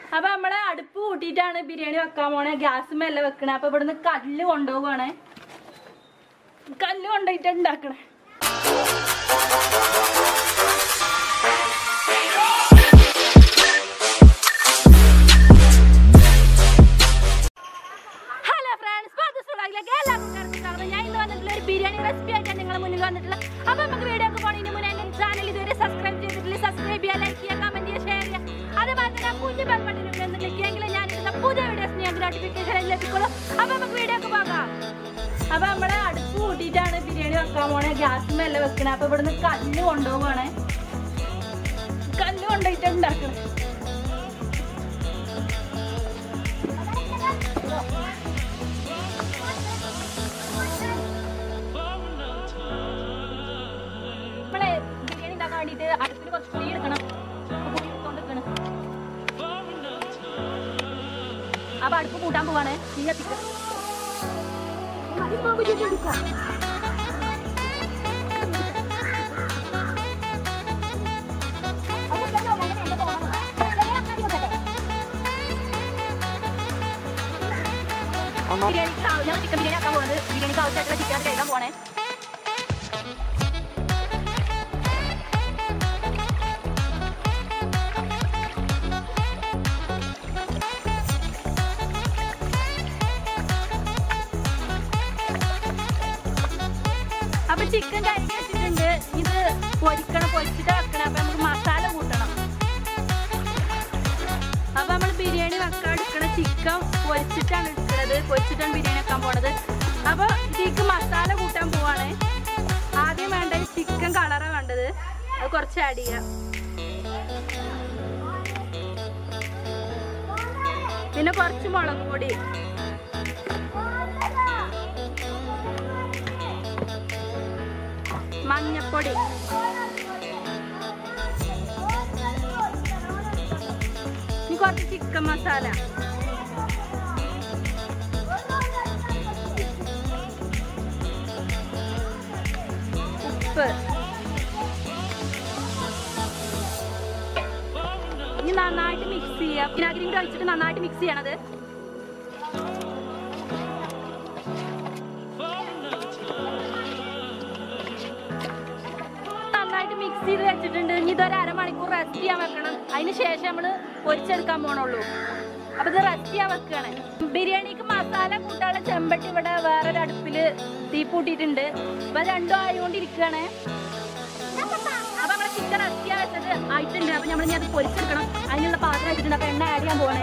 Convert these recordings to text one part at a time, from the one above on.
അപ്പൊ നമ്മള് അടുപ്പ് കൂട്ടിയിട്ടാണ് ബിരിയാണി വെക്കാൻ പോണേ ഗ്യാസ് മേലെ വെക്കണേ അപ്പൊ ഇവിടുന്ന് കല്ല് കൊണ്ടുപോവാണ് കല്ല് കൊണ്ടുപോയിട്ട് ഉണ്ടാക്കണേ ഹലോ ഫ്രണ്ട്സ് പാദസുളാഗിലേക്ക് എല്ലാവർക്കും കടന്നു ഞാൻ ഇന്ന് വന്നിട്ടുള്ള ഒരു ബിരിയാണി റെസിപ്പി ആയിട്ടാണ് നിങ്ങളുടെ മുന്നിൽ വന്നിട്ടുള്ള അപ്പൊ നമുക്ക് വീഡിയോ ഒക്കെ പോണതിന് മുന്നേ എന്റെ ചാനൽ ഇതുവരെ സബ്സ്ക്രൈബ് ചെയ്തിട്ടില്ല സബ്സ്ക്രൈബ് ചെയ്യുക ലൈക്ക് ചെയ്യുക കമന്റ് ചെയ്യുക ഷെയർ ചെയ്യുക അതേപോലെ തന്നെ കുഞ്ഞു ബെൽ ബട്ടൺ ഒന്ന് ക്ലിക്ക് ചെയ്യെങ്കിൽ ഞാൻ ഇടുന്ന പുതിയ വീഡിയോസ് ഞങ്ങൾക്ക് നോട്ടിഫിക്കേഷൻ ലഭിക്കുള്ളൂ അപ്പൊ നമുക്ക് വീഡിയോ ഒക്കെ പോകാം അപ്പൊ നമ്മള് അടുപ്പ് കൂട്ടിയിട്ടാണ് ബിരിയാണി വെക്കാൻ പോണേ ഗ്യാസ് മേലെ വെക്കണേ അപ്പൊ ഇവിടുന്ന് കല്ല് കൊണ്ടുപോവാണ് കല്ല് കൊണ്ടുപോയിട്ട് ഉണ്ടാക്കണേ നമ്മളെ ബിരിയാണി ഉണ്ടാക്കാൻ വേണ്ടിയിട്ട് അടുപ്പിൽ കുറച്ച് പുളി എടുക്കണം അപ്പൊ പുളി എടുത്തോണ്ടിരിക്കണം അപ്പൊ അടുപ്പ് കൂട്ടാൻ പോവാണ് തീ കത്തിക്ക ബിരിയാണിക്ക് ആവ- ഞാൻ ചിക്കൻ ബിരിയാണി ആക്കാൻ പോകുന്നത് ബിരിയാണിക്ക് ആവശ്യമായിട്ടുള്ള ചിക്കൻ കഴിക്കാൻ പോണേ അപ്പൊ ചിക്കൻ കഴുകി വെച്ചിട്ടുണ്ട് ഇത് പൊരിക്കണം പൊരിച്ചിട്ട് വെക്കണം അപ്പൊ നമുക്ക് മസാല കൂട്ടണം അപ്പൊ നമ്മൾ ബിരിയാണി വെക്കാൻ എടുക്കണ ചിക്കൻ പൊരിച്ചിട്ടാണ് എടുക്കുന്നത് പൊരിച്ചിട്ടാണ് ബിരിയാണി വെക്കാൻ പോണത് അപ്പൊ ഇതിക്ക് മസാല കൂട്ടാൻ പോവാണ് ആദ്യം വേണ്ടത് ചിക്കൻ കളറാണ് വേണ്ടത് അത് കുറച്ച് ആഡ് ചെയ്യാം പിന്നെ കുറച്ച് മുളക് പൊടി മഞ്ഞപ്പൊടി ഇനി കുറച്ച് ചിക്കൻ മസാല ഉപ്പ് ഇനി നന്നായിട്ട് മിക്സ് ചെയ്യാം വിനാഗിരി കൂടി ഒഴിച്ചിട്ട് നന്നായിട്ട് മിക്സ് ചെയ്യണത് നന്നായിട്ട് മിക്സ് ചെയ്ത് വെച്ചിട്ടുണ്ട് ഇനി ഇതൊരു അരമണിക്കൂർ റെസ്റ്റ് ചെയ്യാൻ വെക്കണം അതിന് ശേഷം നമ്മള് പൊരിച്ചെടുക്കാൻ പോണുള്ളൂ അപ്പൊ ഇത് റെസ്റ്റ് ചെയ്യാൻ വെക്കാണ് ബിരിയാണിക്ക് മസാല കൂട്ടാനുള്ള ചെമ്പട്ടി ഇവിടെ വേറൊരു അടുപ്പില് തീ പൂട്ടിയിട്ടുണ്ട് ഇപ്പൊ രണ്ടും ആയിക്കൊണ്ടിരിക്കുകയാണ് അപ്പൊ നമ്മളെ ചിക്കൻ റെസ്റ്റ് ചെയ്യാൻ വെച്ചത് ആയിട്ടുണ്ട് അപ്പൊ നമ്മൾ ഇനി അത് പൊരിച്ചെടുക്കണം അതിനുള്ള പാത്രം വെച്ചിട്ടുണ്ട് അപ്പൊ എണ്ണ ആഡ് ചെയ്യാൻ പോണേ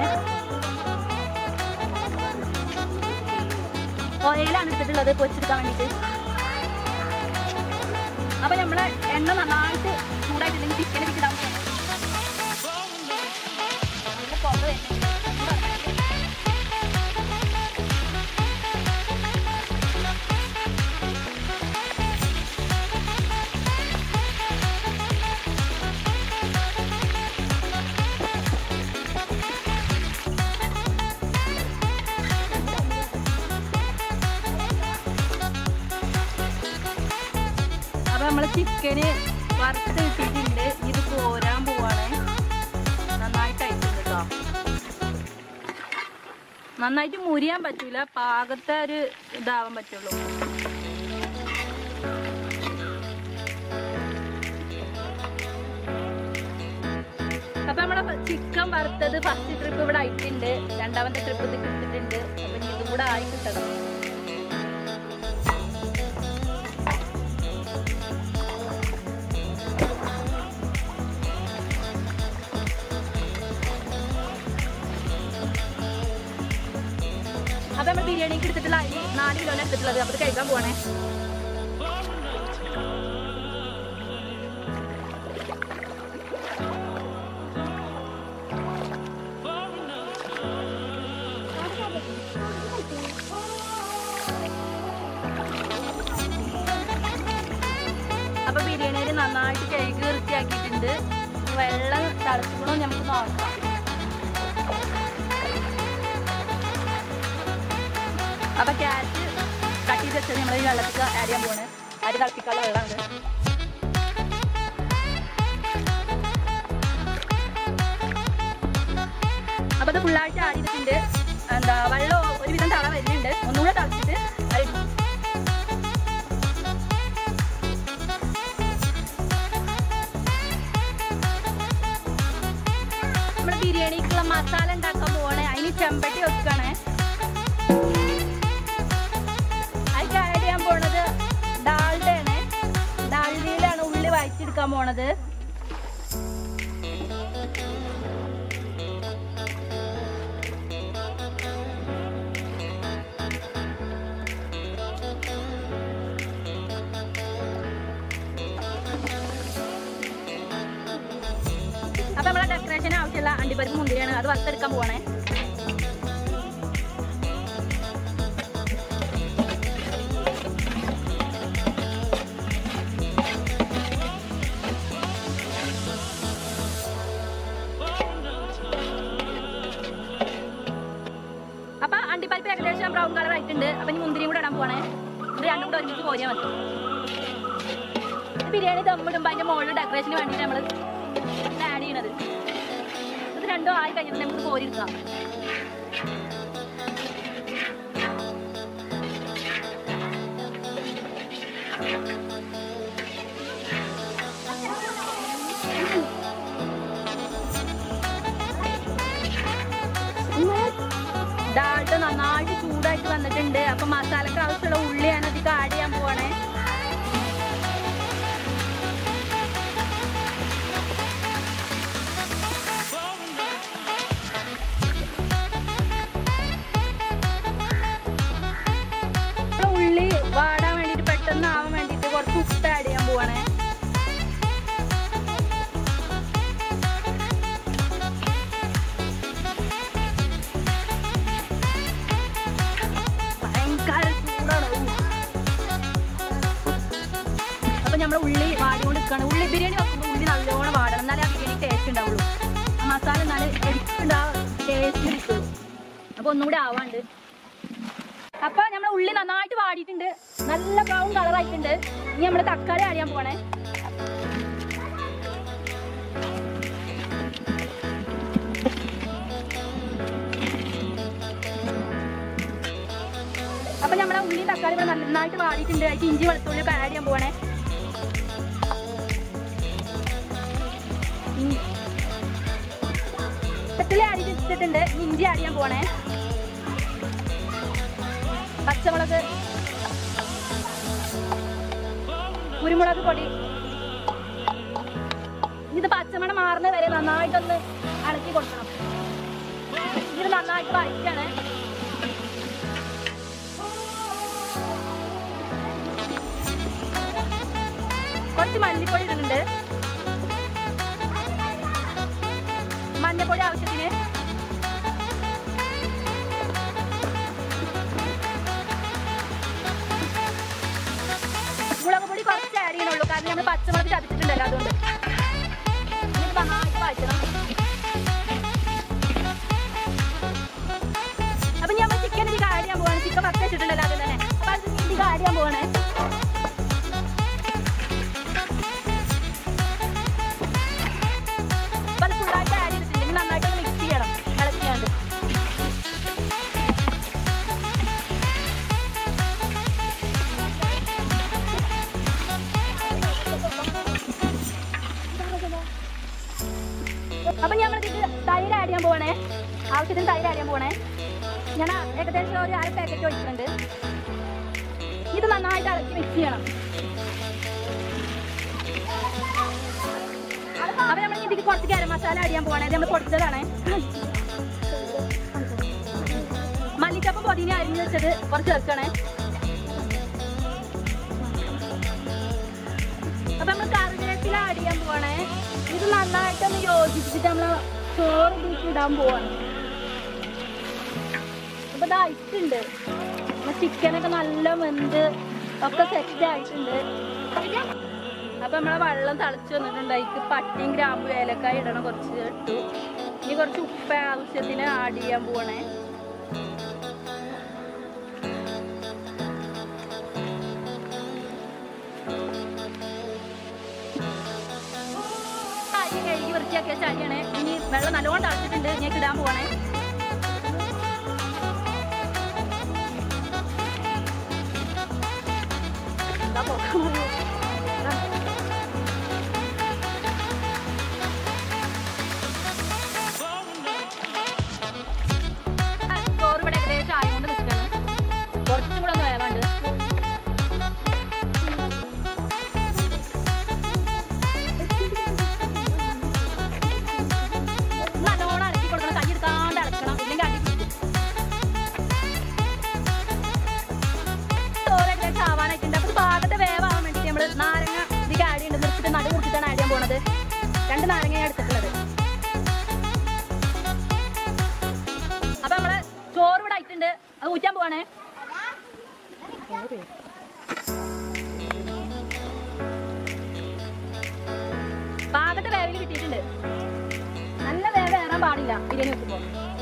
ഓയിലാണ് എടുത്തിട്ടുള്ളത് പൊരിച്ചെടുക്കാൻ വേണ്ടിട്ട് അപ്പൊ നമ്മള് എണ്ണ നന്നായിട്ട് ചൂടായിട്ടുണ്ടെങ്കിൽ ചിക്കൻ ഇടാൻ അപ്പൊ നമ്മള് ചിക്കന് വറുത്ത് ഇട്ടിട്ടുണ്ട് ഇത് കോരാൻ പോവാണ് നന്നായിട്ട് അയച്ചിട്ടുണ്ട് കേട്ടോ നന്നായിട്ട് മുരിയാൻ പറ്റൂല പാകത്തെ ഒരു ഇതാവാൻ പറ്റുള്ളൂ അപ്പൊ നമ്മളെ ചിക്കൻ വറുത്തത് ഫസ്റ്റ് ട്രിപ്പ് ഇവിടെ ആയിട്ടുണ്ട് രണ്ടാമത്തെ ട്രിപ്പ് ഇത് കിട്ടിയിട്ടുണ്ട് അപ്പൊ ഇനി ഇതും കൂടെ ആയി കിട്ടണം അപ്പൊ നമ്മൾ ബിരിയാണിക്ക് എടുത്തിട്ടുള്ള അരി നാല് കിലോനെ എടുത്തിട്ടുള്ളത് അപ്പൊ ഇത് കഴിക്കാൻ പോവാണേ അപ്പൊ ബിരിയാണി അരി നന്നായിട്ട് കഴുകി വൃത്തിയാക്കിയിട്ടുണ്ട് വെള്ളം തിളച്ചുകൂടോ നമുക്ക് നോക്കാം അപ്പൊ ക്യാരറ്റ് കട്ട് ചെയ്ത് വെച്ചത് നമ്മൾ ഈ വെള്ളത്തിൽ ആഡ് ചെയ്യാൻ പോണ് അരി തിളപ്പിക്കാനുള്ള വെള്ളമാണ് അപ്പൊ അത് ഫുള്ളായിട്ട് ആടിയിട്ടുണ്ട് എന്താ വെള്ളം ഒരുവിധം തള വരുന്നുണ്ട് ഒന്നുകൂടെ തളിച്ചിട്ട് അത് ഇടും. നമ്മുടെ ബിരിയാണിക്കുള്ള മസാല ഉണ്ടാക്കാൻ പോവാണ് അതിന് ചെമ്പട്ടി വെക്കണേ അതിൽ ആഡ് ചെയ്യാൻ പോണത് ഡാൾഡയാണ് ഡാൾഡയിലാണ് ഉള്ളി വഴറ്റിയെടുക്കാൻ പോണത് അപ്പൊ നമ്മളെ ഡെക്കറേഷൻ ആവശ്യമുള്ള അണ്ടിപ്പരിപ്പ് മുന്തിരിയാണ് അത് വറുത്തെടുക്കാൻ പോവാണേ അപ്പൊ അണ്ടിപ്പരിപ്പ് ഏകദേശം ബ്രൗൺ കളർ ആയിട്ടുണ്ട് അപ്പൊ ഇനി മുന്തിരിയും കൂടെ ഇടാൻ പോവാണേ ഇത് രണ്ടും കൂടെ ഒരുമിച്ച് പോരിയാൽ മതി ഇത് ബിരിയാണി ദമ്മിടുമ്പോ അതിന്റെ മുകളിൽ ഡെക്കറേഷന് വേണ്ടിയിട്ട് നമ്മള് ആഡ് ചെയ്യണത് ഇത് രണ്ടും ആയി കഴിഞ്ഞിട്ട് നമുക്ക് പോരിടുക്കാം ഡാൾട്ട് നന്നായിട്ട് ചൂടായിട്ട് വന്നിട്ടുണ്ട് അപ്പൊ മസാലക്ക് ആവശ്യമുള്ള ഉള്ളിയാണ് അതിൽ ആഡ് ചെയ്യാൻ പോവാണേ നമ്മള് ഉള്ളി വാടാൻ വേണ്ടിട്ട് പെട്ടെന്ന് ആവാൻ വേണ്ടിട്ട് കുറച്ച് ഉപ്പ് ആഡ് ചെയ്യാൻ പോവാണേ ഭയങ്കര ചൂടാണ് അപ്പൊ നമ്മളെ ഉള്ളി വാടിക്കൊണ്ട് നിൽക്കുകയാണ് ഉള്ളി ബിരിയാണി വെക്കുമ്പോൾ ഉള്ളി നല്ലോണം വാടണം എന്നാലേ ആ ബിരിയാണി ടേസ്റ്റ് ഉണ്ടാവുള്ളൂ ആ മസാല എന്നാലേ എടുക്കുന്നുണ്ട് ആ ടേസ്റ്റ് കിട്ടുള്ളൂ അപ്പൊ ഒന്നുകൂടി ആവാണ്ട് അപ്പൊ നമ്മളെ ഉള്ളി നന്നായിട്ട് വാടിയിട്ടുണ്ട് നല്ല ബ്രൗൺ കളർ ആയിട്ടുണ്ട് ഇനി നമ്മള് തക്കാളി അറിയാൻ പോണേ അപ്പൊ നമ്മളെ ഉള്ളി തക്കാളി ഇവിടെ നന്നായിട്ട് വാടിയിട്ടുണ്ട് അതിൽ ഇഞ്ചി വെളുത്തുള്ളി ഒക്കെ ആഡ് ചെയ്യാൻ പോണേ വെളുത്തുള്ളി ആഡ് ചെയ്തിട്ടുണ്ട് ഇനി ഇഞ്ചി ആഡ് ചെയ്യാൻ പോണേ പച്ചമുളക് കുരുമുളക് പൊടി ഇത് പച്ചമണം മാറുന്ന വരെ നന്നായിട്ടൊന്ന് ഇളക്കി കൊടുക്കണം ഇത് നന്നായിട്ട് വഴറ്റാണ് കുറച്ച് മല്ലിപ്പൊടി ഇടുന്നുണ്ട് മഞ്ഞപ്പൊടി ആവശ്യത്തിന് മുളക് പൊടി കുറച്ച് ആഡ് ചെയ്യണുള്ളൂ കാരണം നമ്മൾ പച്ചമുളക് ചതച്ചിട്ടുണ്ടല്ലോ അതുകൊണ്ട് എന്നിട്ട് നന്നായിട്ട് വഴറ്റണം അപ്പൊ നമ്മൾ ചിക്കൻ ഇതിൽ ആഡ് ചെയ്യാൻ പോവാണ് ചിക്കൻ പത്ത് വെച്ചിട്ടുണ്ടല്ലോ അത് തന്നെ അപ്പൊ അത് ഇതിൽ ആഡ് ചെയ്യാൻ പോവാണ് അപ്പൊ അത് ഫുള്ളായിട്ട് ആഡ് ചെയ്തിട്ടുണ്ടെങ്കിൽ നന്നായിട്ട് മിക്സ് ചെയ്യണം ഇളക്കിയാണ്ട് അപ്പൊ നമ്മൾ ഇത് തൈര് ആഡ് ചെയ്യാൻ പോവാണേ ആവശ്യത്തിന് തൈര് ആഡ് ചെയ്യാൻ പോവാണേ ഞാൻ ഏകദേശം ഒരു അര പാക്കറ്റ് ഒഴിച്ചിട്ടുണ്ട് ഇത് നന്നായിട്ട് ഇളക്കി മിക്സ് ചെയ്യണം അപ്പൊ നമ്മൾ ഇതിക്ക് കുറച്ച് ഗരം മസാല ആഡ് ചെയ്യാൻ പോവാണേ ഇത് നമ്മൾ പൊടിച്ചതാണ് മല്ലിച്ചപ്പ് പൊതിനെ അരിഞ്ഞു വെച്ചത് കുറച്ച് ചേർക്കണേ അപ്പൊ നമ്മൾ കറിവേപ്പില ആഡ് ചെയ്യാൻ പോവാണേ ഇത് നന്നായിട്ടൊന്ന് യോജിപ്പിച്ചിട്ട് നമ്മൾ ചോറ് ഇതിലേക്ക് ഇടാൻ പോവാണ് അപ്പൊ ഇത് ആയിട്ടുണ്ട് ചിക്കനൊക്കെ നല്ല വെന്ത് ഒക്കെ സെറ്റ് ആയിട്ടുണ്ട് അപ്പൊ നമ്മളെ വെള്ളം തിളച്ച് വന്നിട്ടുണ്ട് അതിക്ക് പട്ടിയും ഗ്രാമ്പു ഏലക്കായ ഇടണം കുറച്ച് ഇട്ടു ഇനി കുറച്ച് ഉപ്പ് ആവശ്യത്തിന് ആഡ് ചെയ്യാൻ പോവാണേ അരി കഴുകി വൃത്തിയാക്കിയ ചരിയാണ് ഇനി വെള്ളം നല്ലോണം തിളച്ചിട്ടുണ്ട് ഇനി ഇടാൻ പോവാണേ എന്താ പോക്കുന്നത് ചോറ് ഇവിടെ ഏകദേശം ആയതുകൊണ്ട് നിൽക്കണം കുറച്ചും കൂടെ ഒന്ന് വേവാണ്ട് നല്ലോണം അടക്കി കൊടുക്കണം കൈ എടുക്കാണ്ട് അടക്കണം ഇല്ലെങ്കിൽ അടി പിടിക്കും ചോറ് ഏകദേശം ആവാനായിട്ടുണ്ട് അപ്പൊ പാകത്തെ വേവാൻ വേണ്ടിയിട്ട് നമ്മള് നാരങ്ങ ഇതിക്ക് ആഡ് ചെയ്യുന്നുണ്ട് നിർത്തിട്ട് നടു മുറിച്ചിട്ടാണ് ആഡ് ചെയ്യാൻ പോണത് രണ്ട് നാരങ്ങ ഞാൻ എടുത്തിട്ടുള്ളത് അപ്പൊ നമ്മള് ചോറ് ഇവിടെ ആയിട്ടുണ്ട് അത് ഊറ്റാൻ പോവാണേ പാകത്തെ വേവിൽ കിട്ടിയിട്ടുണ്ട് നല്ല വേവ് ഏറാൻ പാടില്ല ബിരിയാണി വെക്കുമ്പോ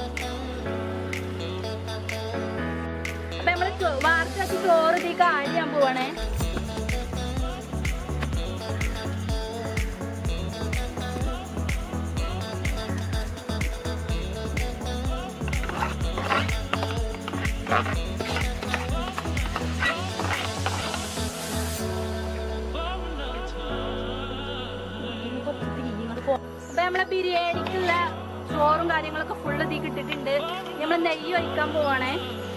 അപ്പൊ നമ്മള് ചോ- വാർത്ത് വെച്ച് ചോറ് ഇതിലേക്ക് ആഡ് ചെയ്യാൻ പോവാണേ അപ്പൊ നമ്മളെ ബിരിയാണിക്കുള്ള ചോറും കാര്യങ്ങളൊക്കെ ഫുള്ള് ഇതിൽ ഇട്ടിട്ടുണ്ട് നമ്മള് നെയ്യ് ഒഴിക്കാൻ പോവാണേ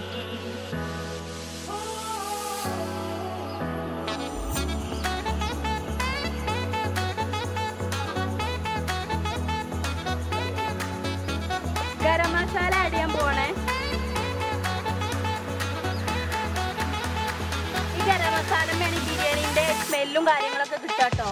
ഗരം മസാല ആഡ് ചെയ്യാൻ പോവാണേ ഈ ഗരം മസാല വേണം ബിരിയാണിന്റെ സ്മെല്ലും കാര്യങ്ങളൊക്കെ കിട്ടാട്ടോ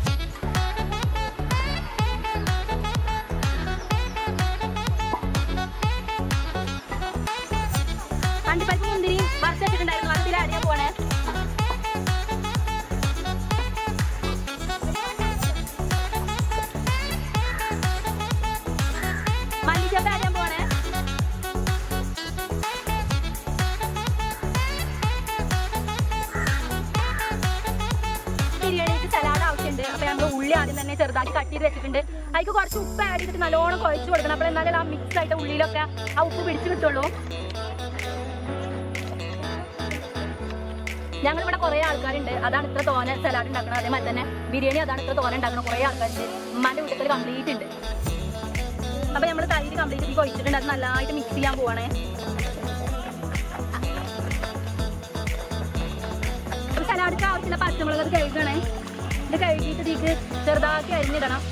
അണ്ടിപ്പരിപ്പ് മുന്തിരി വറുത്തിട്ടുണ്ടായിരുന്നു അതിൽ ആഡ് ചെയ്യാൻ പോണേ മല്ലിച്ചപ്പ് ആഡ് ചെയ്യാൻ പോണേ ബിരിയാണിക്ക് സലാഡ് ആവശ്യമുണ്ട് അപ്പൊ നമ്മൾ ഉള്ളി ആദ്യം തന്നെ ചെറുതാക്കി കട്ട് ചെയ്ത് വെച്ചിട്ടുണ്ട് അതിക്ക് കുറച്ച് ഉപ്പ് ആഡ് ചെയ്തിട്ട് നല്ലോണം കുഴച്ച് കൊടുക്കണം അപ്പോൾ എന്നാലും ആ മിക്സ് ആയിട്ട് ഉള്ളിലൊക്കെ ആ ഉപ്പ് പിടിച്ച് കിട്ടുള്ളൂ ഞങ്ങൾ ഇവിടെ കുറെ ആൾക്കാരുണ്ട് അതാണ് ഇത്ര തോന സലാഡ് ഉണ്ടാക്കണം അതേമാതിരി തന്നെ ബിരിയാണി അതാണ് ഇത്ര തോന ഉണ്ടാക്കണം കുറെ ആൾക്കാരുണ്ട് ഉമ്മാന്റെ വീട്ടിൽ കംപ്ലീറ്റ് ഉണ്ട് അപ്പൊ നമ്മൾ തൈര് കംപ്ലീറ്റ് ഇതിൽ ഒഴിച്ചിട്ടുണ്ട് അത് നല്ലതായിട്ട് മിക്സ് ചെയ്യാൻ പോവാണേ അപ്പൊ സലാഡിക്ക് ആവശ്യമുള്ള പച്ചമുളക് അത് കഴുകണേ ഇത് കഴുകിയിട്ട് ഇതിക്ക് ചെറുതാക്കി അരിഞ്ഞിടണം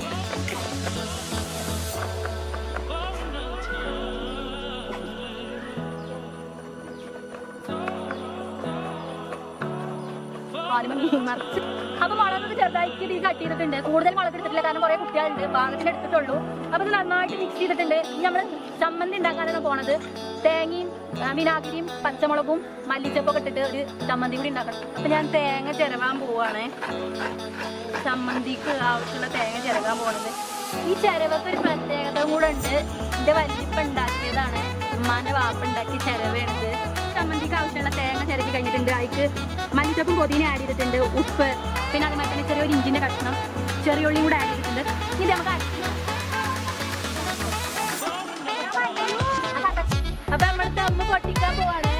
ആദ്യമേ മീൻ മറിച്ച് അപ്പൊ മുളകൊക്കെ ചെറുതായിട്ട് ഇത് കട്ട് ചെയ്തിട്ടുണ്ട് കൂടുതൽ മുളക് എടുത്തിട്ടില്ല കാരണം കുറെ കുട്ടികളുണ്ട് പാകത്തിന് എടുത്തിട്ടുള്ളൂ അപ്പൊ ഇത് നന്നായിട്ട് മിക്സ് ചെയ്തിട്ടുണ്ട് ഇനി നമ്മള് ചമ്മന്തി ഉണ്ടാക്കാനാണ് പോണത് തേങ്ങയും ആ, വിനാഗിരിയും പച്ചമുളകും മല്ലിച്ചപ്പൊക്കെ ഇട്ടിട്ട് ഒരു ചമ്മന്തി കൂടി ഉണ്ടാക്കണം അപ്പൊ ഞാൻ തേങ്ങ ചിരവാൻ പോവാണേ ചമ്മന്തിക്ക് ആവശ്യമുള്ള തേങ്ങ ചിരകാൻ പോണത് ഈ ചിരവൊക്കെ ഒരു പ്രത്യേകത കൂടെ ഉണ്ട് എന്റെ വല്യപ്പ ഉണ്ടാക്കിയതാണ് ഉമ്മാന്റെ വാപ്പ ഉണ്ടാക്കിയ ചിരവാണിത് ചമ്മന്തിക്ക് ആവശ്യമുള്ള തേങ്ങ ചിരക്കി കഴിഞ്ഞിട്ടുണ്ട് അതിക്ക് മല്ലിച്ചപ്പും പൊതിനെ ആഡ് ചെയ്തിട്ടുണ്ട് ഉപ്പ് പിന്നെ അതുപോലെ തന്നെ ചെറിയൊരു ഇഞ്ചിന്റെ കഷ്ണം ചെറിയ ഉള്ളിയും കൂടെ ആഡ് ചെയ്തിട്ടുണ്ട് ഇത് നമുക്ക് അരച്ച് അപ്പൊ നമ്മൾ ദമ്മ് പൊട്ടിക്കാൻ പോവാണ്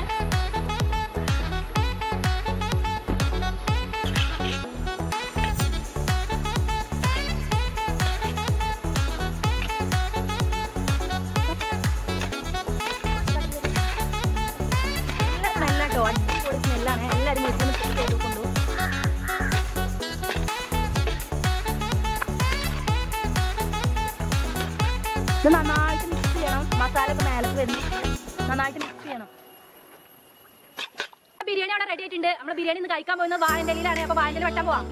നല്ല സ്മെല്ലാട്ടോ അടിപൊളി സ്മെല്ലാണ് എല്ലാവരും വീട്ടിൽ നിന്ന് ചെയ്ത് കൊണ്ടു ഇത് നന്നായിട്ട് മിക്സ് ചെയ്യണം മസാല ഒക്കെ മേലേക്ക് വരുന്നു നന്നായിട്ട് മിക്സ് ചെയ്യണം ബിരിയാണി അവിടെ റെഡി ആയിട്ടുണ്ട് നമ്മൾ ബിരിയാണി ഇന്ന് കഴിക്കാൻ പോകുന്നത് വാഴൻ്റെ ഇലയിലാണ് അപ്പൊ വാഴൻ്റെ ഇല വെട്ടാൻ പോവാം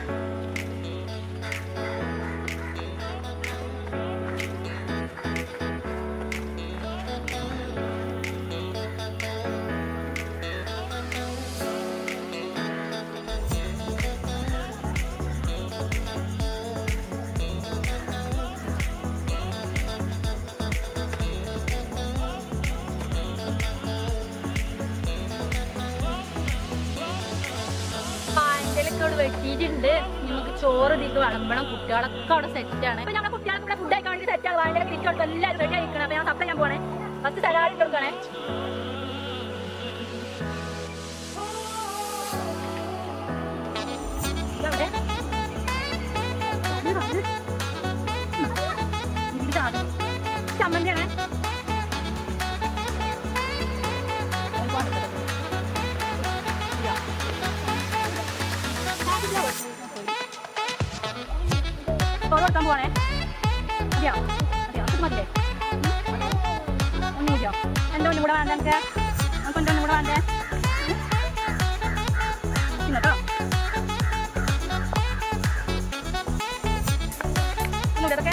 പാൻഡലൊക്കെ അവിടെ വെട്ടിയിട്ടുണ്ട് നമുക്ക് ചോറ് ഇതിക്ക് വിളമ്പണം കുട്ടികളൊക്കെ അവിടെ സെറ്റാണ് അപ്പൊ ഞങ്ങളുടെ കുട്ടികൾക്ക് ഇവിടെ ഫുഡ് കഴിക്കാൻ വേണ്ടി സെറ്റാണ് പാൻഡലൊക്കെ തിരിച്ചു കൊടുക്കും എല്ലാവരും റെഡി ആയിക്കണം അപ്പൊ ഞാൻ സപ്ലൈ ചെയ്യാൻ പോണേ ഫസ്റ്റ് സലാഡ് ഇട്ട് കൊടുക്കണേ ചോറ് കൊടുക്കാൻ പോവാണേ മതിയോ മതിയോ അത് മതിയേ ഒന്നുമില്ലോ എൻ്റെ ഒന്നും കൂടെ വേണ്ട എനിക്ക് നമുക്ക് എൻ്റെ ഒന്നും കൂടെ വേണ്ടേ ഇന്നട്ടോ ഒന്നുകൂടെ ഇതൊക്കെ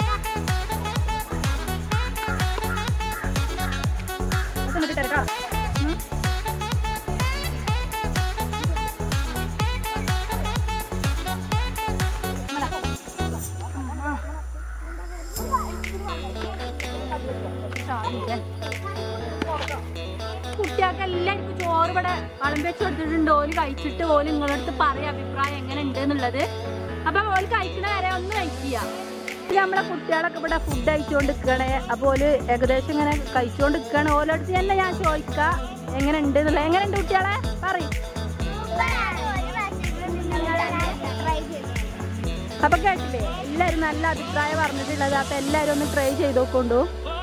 ഇതൊക്കെ ഒന്ന് ഇട്ടേരട്ടോ ഉം. കുട്ടികൾക്ക് എല്ലാവർക്കും ചോറ് ഇവിടെ വളം വെച്ച് കൊടുത്തിട്ടുണ്ട് ഓല് കഴിച്ചിട്ട് ഓല് നിങ്ങളുടെ അടുത്ത് പറയാം അഭിപ്രായം എങ്ങനെ ഉണ്ട് എന്നുള്ളത് അപ്പൊ ഓല് കഴിക്കണ വരെ ഒന്ന് കഴിക്കുക നമ്മളെ കുട്ടികളൊക്കെ ഇവിടെ ഫുഡ് കഴിച്ചുകൊണ്ട് നിൽക്കണേ അപ്പോൾ ഓല് ഏകദേശം ഇങ്ങനെ കഴിച്ചുകൊണ്ട് നിൽക്കണേ ഓരോടുത്ത് തന്നെ ഞാൻ ചോദിക്ക എങ്ങനെ ഉണ്ട് എന്നുള്ളത് എങ്ങനെ ഉണ്ട് കുട്ടികളെ പറയും അപ്പൊ കേട്ടില്ലേ എല്ലാരും നല്ല അഭിപ്രായം പറഞ്ഞിട്ടുള്ളത് അപ്പൊ എല്ലാരും ഒന്ന് ട്രൈ ചെയ്ത് നോക്കൊണ്ടു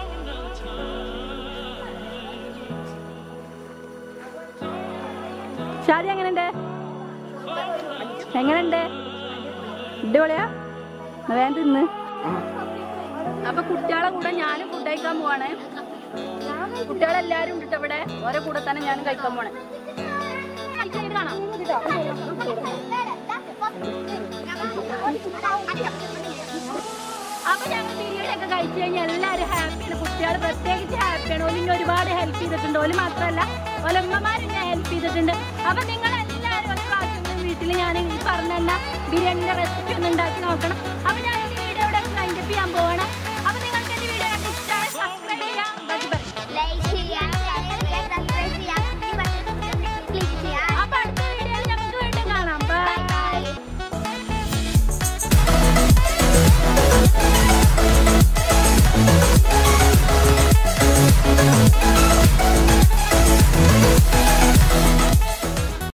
ഷാദി എങ്ങനെയുണ്ട് എങ്ങനെയുണ്ട് അടിപൊളിയാ എന്നാ വേഗം തിന്ന് അപ്പൊ കുട്ടികളെ കൂടെ ഞാനും ഫുഡ് കഴിക്കാൻ പോവാണ് കുട്ടികളെല്ലാരും ഉണ്ട് ട്ടോ ഇവിടെ ഓരോ കൂടെ തന്നെ ഞാനും കഴിക്കാൻ പോണേ കഴിച്ചിട്ട് കാണാം അപ്പൊ ഞങ്ങൾ ബിരിയാണി ഒക്കെ കഴിച്ചു കഴിഞ്ഞാൽ എല്ലാവരും ഹാപ്പിയാണ് കുട്ടികൾ പ്രത്യേകിച്ച് ഹാപ്പിയാണ് ഓലിന്നെ ഒരുപാട് ഹെൽപ്പ് ചെയ്തിട്ടുണ്ട് ഓല് മാത്രമല്ല ഓലമ്മമാരെന്നെ ഹെൽപ്പ് ചെയ്തിട്ടുണ്ട് അപ്പൊ നിങ്ങൾ എല്ലാവരും ഒരു പ്രാവശ്യം വീട്ടിൽ ഞാൻ ഈ പറഞ്ഞ ബിരിയാണിന്റെ റെസിപ്പി ഒന്ന് ഉണ്ടാക്കി നോക്കണം അപ്പൊ ഞാൻ ഈ വീഡിയോ ഇവിടെ വൈൻഡപ്പ് ചെയ്യാൻ പോവാണ്